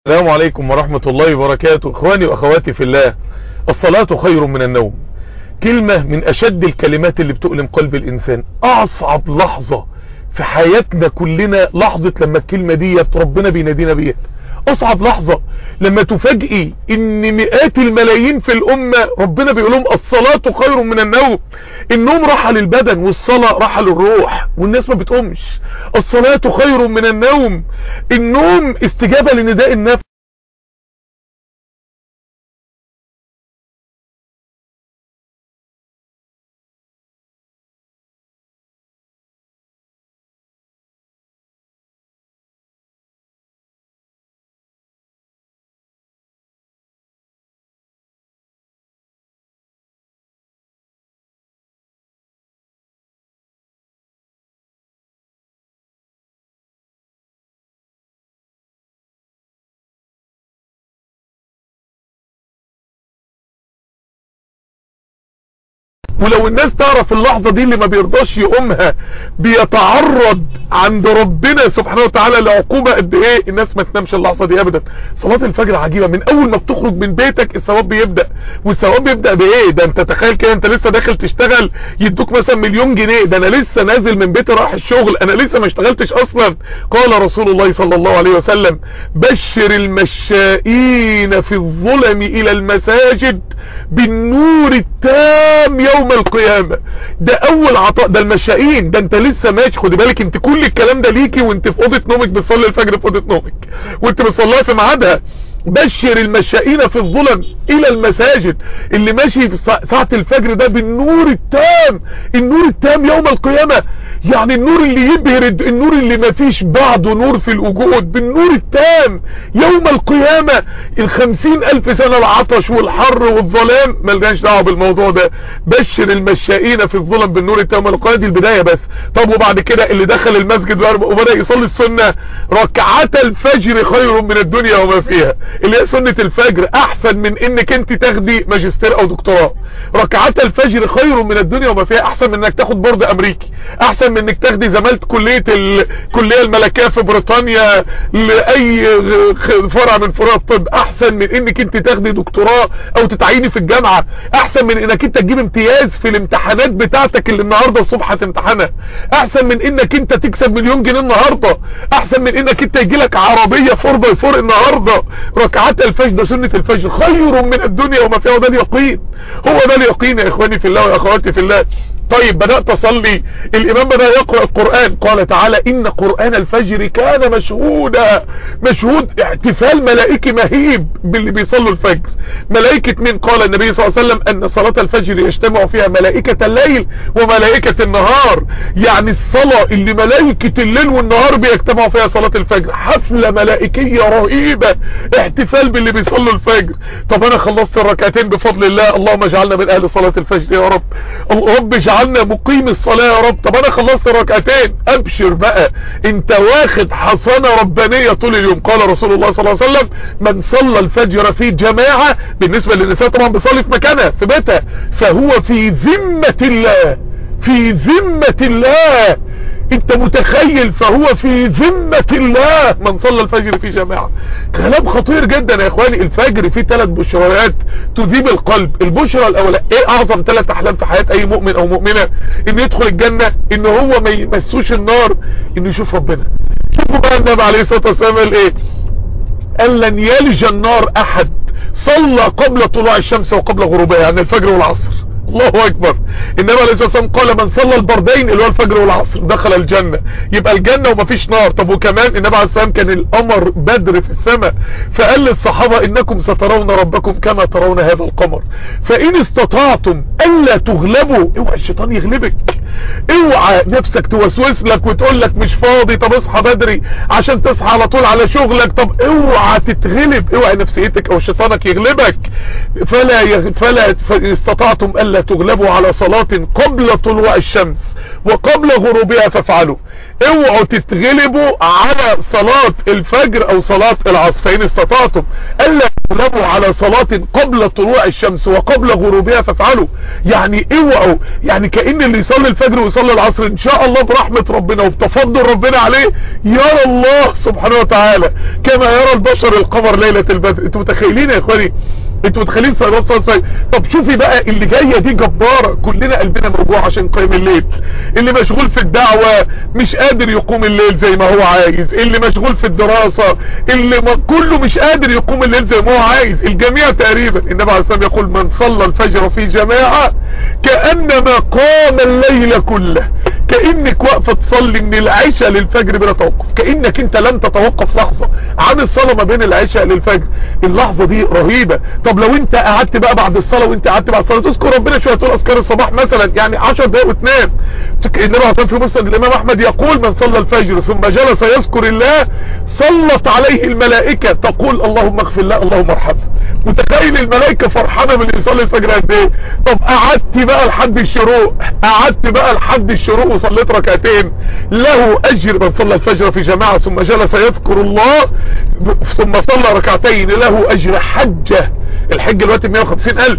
السلام عليكم ورحمة الله وبركاته اخواني واخواتي في الله الصلاة خير من النوم كلمة من اشد الكلمات اللي بتؤلم قلب الانسان اصعب لحظة في حياتنا كلنا لحظة لما الكلمة دي ربنا بينادينا بيها اصعب لحظة لما تفاجئي ان مئات الملايين في الامة ربنا بيقول لهم الصلاة خير من النوم النوم راحة للبدن والصلاة راحة للروح والناس ما بتقومش الصلاة خير من النوم النوم استجابة لنداء النفس ولو الناس تعرف اللحظة دي اللي ما بيرضاش يقومها بيتعرض عند ربنا سبحانه وتعالى لعقوبة قد ايه الناس ما تنامش اللحظة دي ابدا صلاة الفجر عجيبة من اول ما بتخرج من بيتك الثواب بيبدأ والثواب بيبدأ بايه ده انت تخيل كده انت لسه داخل تشتغل يدوك مثلا مليون جنيه ده انا لسه نازل من بيتي رايح الشغل انا لسه ما اشتغلتش اصلا قال رسول الله صلى الله عليه وسلم بشر المشائين في الظلم الى المساجد بالنور التام يوم القيامة ده اول عطاء ده المشائين ده انت لسه ماشي خدي بالك انت كل الكلام ده ليكي وانت في اوضه نومك بتصلي الفجر في اوضه نومك وانت بتصليها في ميعادها بشر المشائين في الظلم الى المساجد اللي ماشي في ساعة الفجر ده بالنور التام النور التام يوم القيامة يعني النور اللي يبهر النور اللي ما فيش بعده نور في الوجود بالنور التام يوم القيامة الخمسين الف سنة العطش والحر والظلام ملناش دعوه بالموضوع ده بشر المشائين في الظلم بالنور التام القيامة دي البداية بس طب وبعد كده اللي دخل المسجد وبدأ يصلي السنة ركعات الفجر خير من الدنيا وما فيها اللي هي سنة الفجر احسن من انك انت تاخدي ماجستير او دكتوراه ركعات الفجر خير من الدنيا وما فيها احسن من انك تاخد بورد امريكي احسن من انك تاخدي زمالة كلية الكلية الملكية في بريطانيا لاي فرع من فروع الطب احسن من انك انت تاخدي دكتوراه او تتعيني في الجامعة احسن من انك انت تجيب امتياز في الامتحانات بتاعتك اللي النهاردة الصبح هتمتحنها احسن من انك انت تكسب مليون جنيه النهاردة احسن من انك انت يجيلك عربية فور باي فور النهاردة ركعات الفجر ده سنة الفجر خير من الدنيا وما فيها وده اليقين هو ده اليقين يا اخواني في الله واخواتي في الله طيب بدأت اصلي الامام بدأ يقرأ القرآن قال تعالى ان قرآن الفجر كان مشهودا مشهود احتفال ملائكي مهيب باللي بيصلوا الفجر ملائكة من قال النبي صلى الله عليه وسلم ان صلاة الفجر يجتمع فيها ملائكة الليل وملائكة النهار يعني الصلاة اللي ملائكة الليل والنهار بيجتمعوا فيها صلاة الفجر حفلة ملائكية رهيبة احتفال باللي بيصلوا الفجر طب انا خلصت الركعتين بفضل الله اللهم اجعلنا من اهل صلاة الفجر يا رب رب اجعلنا مقيم الصلاة يا رب طب انا خلصت الركعتين ابشر بقى انت واخد حصانة ربانية طول اليوم قال رسول الله صلى الله عليه وسلم من صلى الفجر في جماعة بالنسبة للنساء طبعا بيصلي في مكانها في بيتها فهو في ذمة الله في ذمة الله انت متخيل فهو في ذمة الله من صلى الفجر في جماعة كلام خطير جدا يا اخواني الفجر فيه ثلاث بشريات تذيب القلب البشرى الاولى ايه اعظم ثلاث احلام في حياة اي مؤمن او مؤمنة ان يدخل الجنة ان هو ما يمسوش النار انه يشوف ربنا شوفوا بقى النبي عليه الصلاة والسلام قال ايه قال لن يلج النار احد صلى قبل طلوع الشمس وقبل غروبها يعني الفجر والعصر الله اكبر النبي عليه الصلاه والسلام قال من صلى البردين اللي هو الفجر والعصر دخل الجنه يبقى الجنه ومفيش نار طب وكمان النبي عليه الصلاه والسلام كان القمر بدر في السماء فقال للصحابه انكم سترون ربكم كما ترون هذا القمر فان استطعتم الا تغلبوا اوعى الشيطان يغلبك اوعى نفسك توسوس لك وتقول لك مش فاضي طب اصحى بدري عشان تصحى على طول على شغلك طب اوعى تتغلب اوعى نفسيتك او شيطانك يغلبك فلا يغ... فلا استطعتم الا تغلبوا على صلاة قبل طلوع الشمس وقبل غروبها فافعلوا اوعوا تتغلبوا على صلاة الفجر او صلاة العصر فان استطعتم الا تغلبوا على صلاة قبل طلوع الشمس وقبل غروبها فافعلوا يعني اوعوا يعني كأن اللي يصلي الفجر ويصلي العصر ان شاء الله برحمة ربنا وبتفضل ربنا عليه يرى الله سبحانه وتعالى كما يرى البشر القمر ليلة البدر انتوا متخيلين يا اخواني انتوا متخيلين صلاه صلاه صلاه طب شوفي بقى اللي جايه دي جباره كلنا قلبنا موجوع عشان قيام الليل اللي مشغول في الدعوه مش قادر يقوم الليل زي ما هو عايز اللي مشغول في الدراسه اللي ما كله مش قادر يقوم الليل زي ما هو عايز الجميع تقريبا النبي عليه الصلاه يقول من صلى الفجر في جماعه كانما قام الليل كله كانك واقفه تصلي من العشاء للفجر بلا توقف كانك انت لم تتوقف لحظه عن الصلاه ما بين العشاء للفجر اللحظه دي رهيبه طب لو انت قعدت بقى بعد الصلاه وانت قعدت بعد الصلاه تذكر ربنا شويه تقول اذكار الصباح مثلا يعني 10 دقائق وتنام النبي عليه في مسند الامام احمد يقول من صلى الفجر ثم جلس يذكر الله صلت عليه الملائكه تقول اللهم اغفر له اللهم ارحمه متخيل الملائكه فرحانه من اللي يصلي الفجر قد ايه طب قعدت بقى لحد الشروق قعدت بقى لحد الشروق وصليت ركعتين له اجر من صلى الفجر في جماعه ثم جلس يذكر الله ثم صلى ركعتين له اجر حجه الحج دلوقتي 150 الف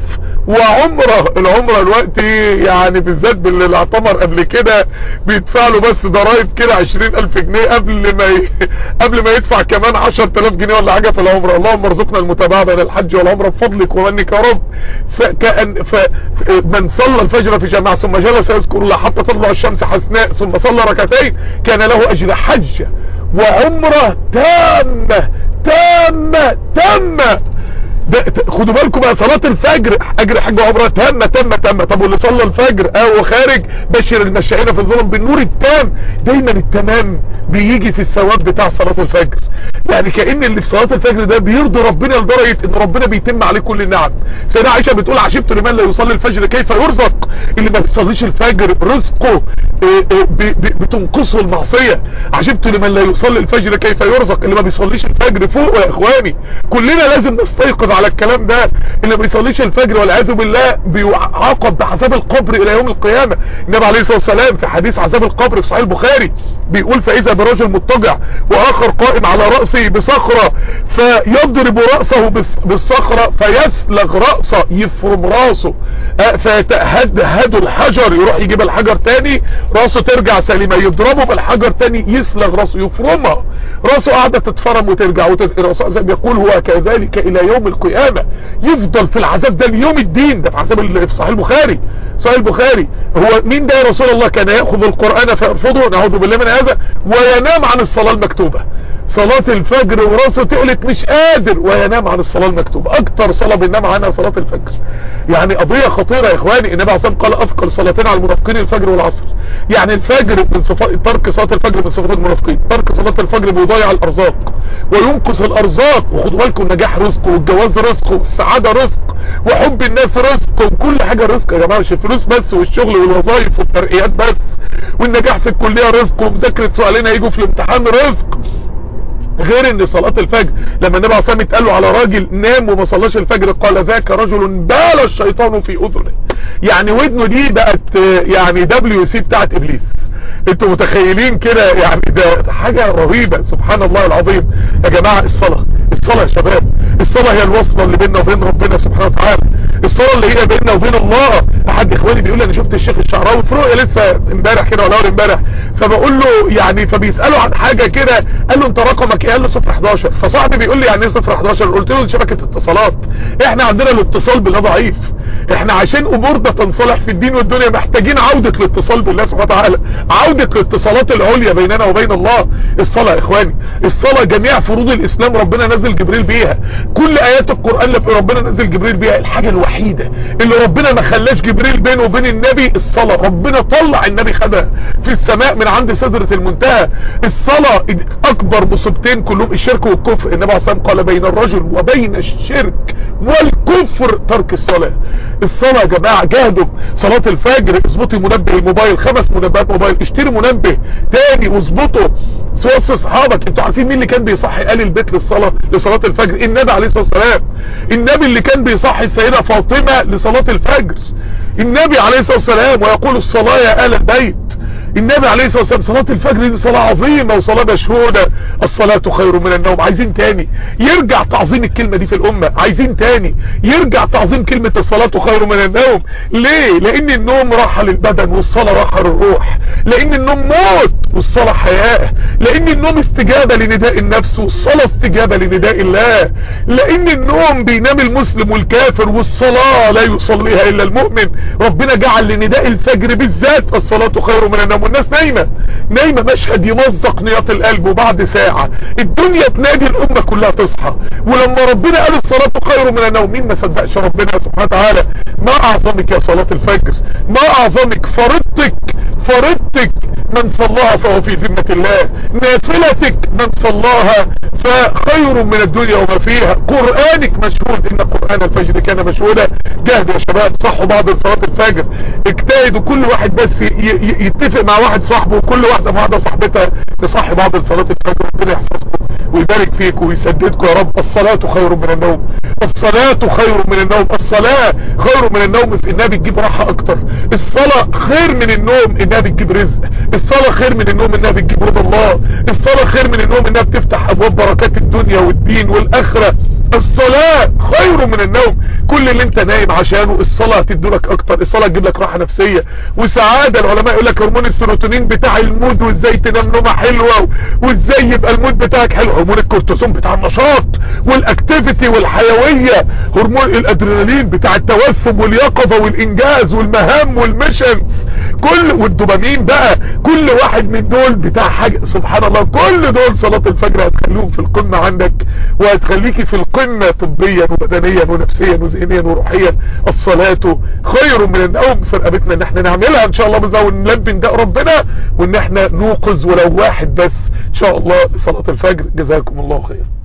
وعمره العمره دلوقتي يعني بالذات باللي اعتمر قبل كده بيدفع له بس ضرايب كده 20000 جنيه قبل ما ي... قبل ما يدفع كمان 10000 جنيه ولا حاجه في العمره اللهم ارزقنا المتابعه بين الحج والعمره بفضلك ومنك يا رب فكأن ف... من صلى الفجر في جماعه ثم جلس يذكر الله حتى تطلع الشمس حسناء ثم صلى ركعتين كان له اجر حجه وعمره تامه تامه تامه خدوا بالكم بقى صلاة الفجر اجر حج وعمره تامة تامة تامة طب واللي صلى الفجر اه خارج بشر المشائين في الظلم بالنور التام دايما التمام بيجي في الثواب بتاع صلاة الفجر يعني كأن اللي في صلاة الفجر ده بيرضي ربنا لدرجة ان ربنا بيتم عليه كل النعم سيدة عائشة بتقول عجبت لمن لا يصلي الفجر كيف يرزق اللي ما بيصليش الفجر رزقه بتنقصه المعصية عجبت لمن لا يصلي الفجر كيف يرزق اللي ما بيصليش الفجر فوق يا اخواني كلنا لازم نستيقظ على الكلام ده اللي ما بيصليش الفجر والعياذ بالله بيعاقب بعذاب القبر الى يوم القيامة النبي عليه الصلاة والسلام في حديث عذاب القبر في صحيح البخاري بيقول فاذا برجل مضطجع واخر قائم على رأسه بصخرة فيضرب رأسه بالصخرة فيسلغ رأسه يفرم رأسه فيتهد الحجر يروح يجيب الحجر تاني رأسه ترجع سليمة يضربه بالحجر تاني يسلغ رأسه يفرمها رأسه قاعدة تتفرم وترجع رأسه زي بيقول هو كذلك الى يوم القيامة يفضل في العذاب ده ليوم الدين ده في عذاب في صحيح البخاري صحيح البخاري هو مين ده يا رسول الله كان يأخذ القرآن فيرفضه نعوذ بالله من هذا وينام عن الصلاة المكتوبة صلاة الفجر وراسه تقلت مش قادر وينام عن الصلاة المكتوبة اكتر صلاة بينام عنها صلاة الفجر يعني قضية خطيرة يا اخواني النبي عليه الصلاة قال افقل صلاتين على المنافقين الفجر والعصر يعني الفجر من صفات ترك صلاة الفجر من صفات المنافقين ترك صلاة الفجر بيضيع الارزاق وينقص الارزاق وخدوا بالكم النجاح رزق والجواز رزق والسعادة رزق وحب الناس رزق وكل حاجة رزق يا جماعة مش الفلوس بس والشغل والوظائف والترقيات بس والنجاح في الكلية رزق ومذاكرة سؤالين هيجوا في الامتحان رزق غير ان صلاة الفجر لما النبي عليه الصلاه قال له على راجل نام وما صلاش الفجر قال ذاك رجل بال الشيطان في اذنه يعني ودنه دي بقت يعني دبليو سي بتاعت ابليس انتوا متخيلين كده يعني ده حاجة رهيبة سبحان الله العظيم يا جماعة الصلاة الصلاة يا شباب الصلاة هي الوصلة اللي بيننا وبين ربنا سبحانه وتعالى الصلاة اللي هي بيننا وبين الله احد اخواني بيقول لي انا شفت الشيخ الشعراوي في رؤية لسه امبارح كده ولا اول امبارح فبقول له يعني فبيسأله عن حاجة كده قال له انت رقمك ايه قال له 011 فصاحبي بيقول لي يعني ايه 011 قلت له شبكة اتصالات احنا عندنا الاتصال بالله ضعيف احنا عشان امورنا تنصلح في الدين والدنيا محتاجين عودة الاتصال بالله سبحانه وتعالى عودة الاتصالات العليا بيننا وبين الله الصلاة يا اخواني الصلاة جميع فروض الاسلام ربنا نزل جبريل بيها كل ايات القرآن اللي ربنا نزل جبريل بيها الحاجة الوحيدة اللي ربنا ما خلاش جبريل بينه وبين النبي الصلاة ربنا طلع النبي خدها في السماء من عند سدرة المنتهى الصلاة اكبر مصيبتين كلهم الشرك والكفر النبي عليه الصلاة قال بين الرجل وبين الشرك والكفر ترك الصلاة الصلاة يا جماعة جاهدوا صلاة الفجر اظبطي منبه الموبايل خمس منبهات موبايل اشتري منبه تاني واظبطه وصي اصحابك انتوا عارفين مين اللي كان بيصحي آل البيت للصلاة لصلاة الفجر النبي عليه الصلاة والسلام النبي اللي كان بيصحي السيدة فاطمة لصلاة الفجر النبي عليه الصلاة والسلام ويقول الصلاة يا آل البيت النبي عليه الصلاة والسلام صلاة الفجر دي صلاة عظيمة وصلاة مشهودة الصلاة خير من النوم عايزين تاني يرجع تعظيم الكلمة دي في الامة عايزين تاني يرجع تعظيم كلمة الصلاة خير من النوم ليه لان النوم راحة للبدن والصلاة راحة للروح لان النوم موت والصلاة حياة لان النوم استجابة لنداء النفس والصلاة استجابة لنداء الله لان النوم بينام المسلم والكافر والصلاة لا يصليها الا المؤمن ربنا جعل لنداء الفجر بالذات الصلاة خير من النوم والناس نايمة نايمة مشهد يمزق نياط القلب وبعد ساعة الدنيا تنادي الامة كلها تصحى ولما ربنا قال الصلاة خير من النوم مين ما صدقش ربنا سبحانه وتعالى ما اعظمك يا صلاة الفجر ما اعظمك فرضتك فرضتك من صلاها فهو في ذمة الله نافلتك من صلاها فخير من الدنيا وما فيها قرآنك مشهود ان قرآن الفجر كان مشهودا جهد يا شباب صحوا بعض صلاة الفجر اجتهدوا كل واحد بس يتفق مع واحد صاحبه وكل واحدة مع واحدة صاحبتها تصحي بعض صلاة الفجر ربنا يحفظكم ويبارك فيكم ويسددكم يا رب الصلاة خير من النوم الصلاة خير من النوم الصلاة خير من النوم في انها بتجيب راحة اكتر الصلاة خير من النوم انها بتجيب رزق الصلاة خير من النوم انها بتجيب رضا الله الصلاة خير من النوم انها بتفتح ابواب بركات الدنيا والدين والاخرة الصلاة خير من النوم كل اللي انت نايم عشانه الصلاة هتدولك اكتر الصلاة تجيب لك راحة نفسية وسعادة العلماء يقول لك هرمون السيروتونين بتاع المود وازاي تنام نومة حلوة وازاي يبقى المود بتاعك حلو هرمون الكورتيزون بتاع النشاط والاكتيفيتي والحيوية هرمون الادرينالين بتاع التوسم واليقظة والانجاز والمهام والميشنز كل والدوبامين بقى كل واحد من دول بتاع حاجة سبحان الله كل دول صلاة الفجر هتخليهم في القمة عندك وهتخليكي في القمة طبيا وبدنيا ونفسيا وذهنيا وروحيا الصلاة خير من النوم في رقبتنا ان احنا نعملها ان شاء الله بزا ونلبي نداء ربنا وان احنا نوقظ ولو واحد بس ان شاء الله صلاة الفجر جزاكم الله خير